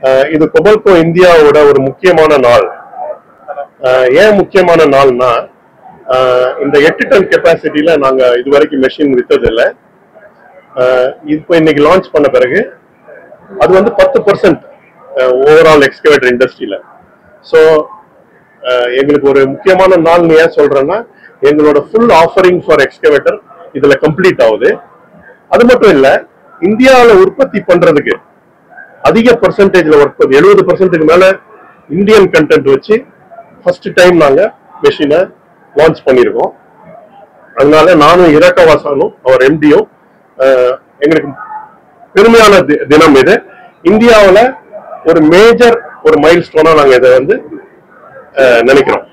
அஹ் இது கொபல்கோ இந்தியாவோட ஒரு முக்கியமான நாள் அஹ் ஏன் முக்கியமான நாள்னா அஹ் இந்த எட்டு டன் கெப்பாசிட்டியில நாங்க இது வரைக்கும் மெஷின் வித்ததில்லை அஹ் இப்போ இன்னைக்கு லான்ச் பண்ண பிறகு அது வந்து பத்து பர்சன்ட் ஓவரால் எக்ஸ்கவேட்டர் இண்டஸ்ட்ரியில ஸோ எங்களுக்கு ஒரு முக்கியமான நாள் ஏன் சொல்றேன்னா எங்களோட ஃபுல் ஆஃபரிங் ஃபார் எக்ஸ்கவேட்டர் இதுல கம்ப்ளீட் ஆகுது அது மட்டும் இல்ல இந்தியாவில் உற்பத்தி பண்றதுக்கு அதிக பர்சன்டேஜ்ல ஒர்க் பண்ணி எழுபது பர்சன்ட்டுக்கு மேல இந்தியன் கண்டென்ட் வச்சு ஃபர்ஸ்ட் டைம் நாங்க மெஷினை லான்ச் பண்ணியிருக்கோம் அதனால நானும் இரக்கவாசானும் அவர் எம்டியும் எங்களுக்கு பெருமையான தி- தினம் இது இந்தியாவுல ஒரு மேஜர் ஒரு மைல் ஸ்டோனா நாங்க இதை வந்து அஹ், நினைக்கிறோம்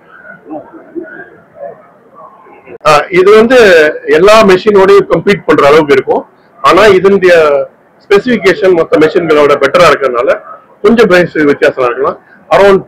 அஹ், இது வந்து எல்லா மெஷினோடையும் கம்பீட் பண்ற அளவுக்கு இருக்கும் ஆனா இதனுடைய ஸ்பெசிபிகேஷன் மற்ற மெஷின்களோட பெட்டரா இருக்கிறதுனால கொஞ்சம் பிரைஸ் வித்தியாசம் இருக்கலாம் அரௌண்ட்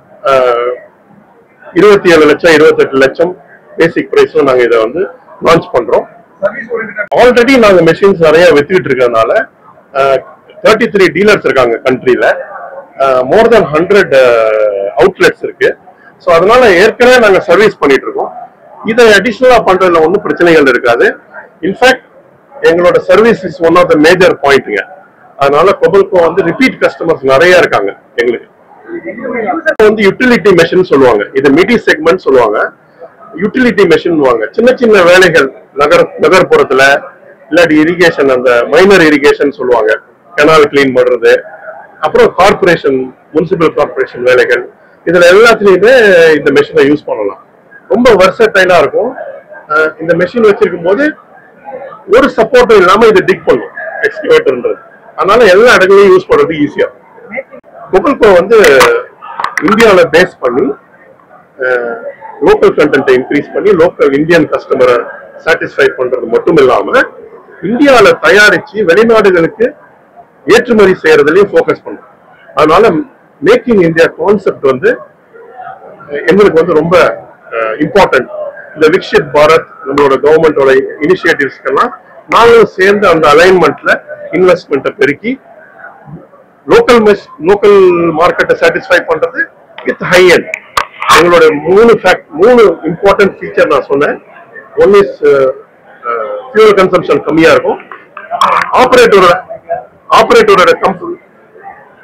இருபத்தி ஏழு லட்சம் இருபத்தெட்டு லட்சம் பேசிக் பிரைஸும் நாங்க இதை வந்து லான்ச் பண்றோம் ஆல்ரெடி நாங்க மெஷின்ஸ் நிறைய வித்துக்கிட்டு இருக்கிறதுனால தேர்ட்டி த்ரீ டீலர்ஸ் இருக்காங்க கண்ட்ரில மோர் தென் ஹண்ட்ரட் அவுட்லெட்ஸ் இருக்கு ஸோ அதனால ஏற்கனவே நாங்க சர்வீஸ் பண்ணிட்டு இருக்கோம் இதை அடிஷ்னலா பண்றதுல ஒன்றும் பிரச்சனைகள் இருக்காது இன்ஃபேக்ட் எங்களோட service is one of the major பாயிண்ட்டுங்க அதனால கொபல்கோ வந்து ரிப்பீட் கஸ்டமர்ஸ் நிறைய இருக்காங்க எங்களுக்கு இது வந்து யூட்டிலிட்டி மெஷின் சொல்லுவாங்க இது மிடி செக்மெண்ட் சொல்லுவாங்க யூட்டிலிட்டி மெஷின் வாங்க சின்ன சின்ன வேலைகள் நகர் நகர்ப்புறத்துல இல்லாட்டி இரிகேஷன் அந்த மைனர் இரிகேஷன் சொல்லுவாங்க கெனால் கிளீன் பண்றது அப்புறம் கார்பரேஷன் முனிசிபல் கார்பரேஷன் வேலைகள் இதுல எல்லாத்துலயுமே இந்த மெஷினை யூஸ் பண்ணலாம் ரொம்ப வெர்சடைலா இருக்கும் அஹ் இந்த மெஷின் வச்சிருக்கும் போது ஒரு சப்போர்ட்டும் இல்லாம இது டிக் பண்ணும் எக்ஸ்கவேட்டர்ன்றது அதனால எல்லா இடங்களையும் யூஸ் பண்றது ஈஸியா கொபல்கோ வந்து இந்தியாவில் பேஸ் பண்ணி லோக்கல் கண்டென்ட்டை இன்க்ரீஸ் பண்ணி லோக்கல் இந்தியன் கஸ்டமரை சாட்டிஸ்ஃபை பண்றது மட்டும் இல்லாம இந்தியாவில் தயாரிச்சு வெளிநாடுகளுக்கு ஏற்றுமதி செய்யறதுலயும் ஃபோக்கஸ் பண்ணும் அதனால மேக் இன் இந்தியா கான்செப்ட் வந்து அஹ், எங்களுக்கு வந்து ரொம்ப இம்பார்ட்டன்ட் இந்த விக்ஷித் பாரத் நம்மளோட கவர்மெண்டோட இனிஷியேட்டிவ்ஸ்க்கெல்லாம் நாங்களும் சேர்ந்து அந்த அலைன்மெண்ட்ல இன்வெஸ்ட்மெண்ட்டை பெருக்கி லோக்கல் மெஸ் லோக்கல் மார்க்கெட்டை சாட்டிஸ்ஃபை பண்றது வித் ஹை எண்ட் எங்களோட மூணு ஃபேக்ட் மூணு இம்பார்ட்டன்ட் ஃபீச்சர் நான் சொன்னேன் ஒன் இஸ் ஃபியூல் கன்சம்ஷன் கம்மியா இருக்கும் ஆபரேட்டரோட ஆபரேட்டரோட கம்ஃபர்ட்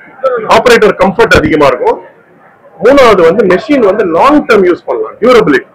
ஆபரேட்டர் கம்ஃபர்ட் அதிகமா இருக்கும் மூணாவது வந்து மெஷின் வந்து லாங் டர்ம் யூஸ் பண்ணலாம் டியூரபிலிட்டி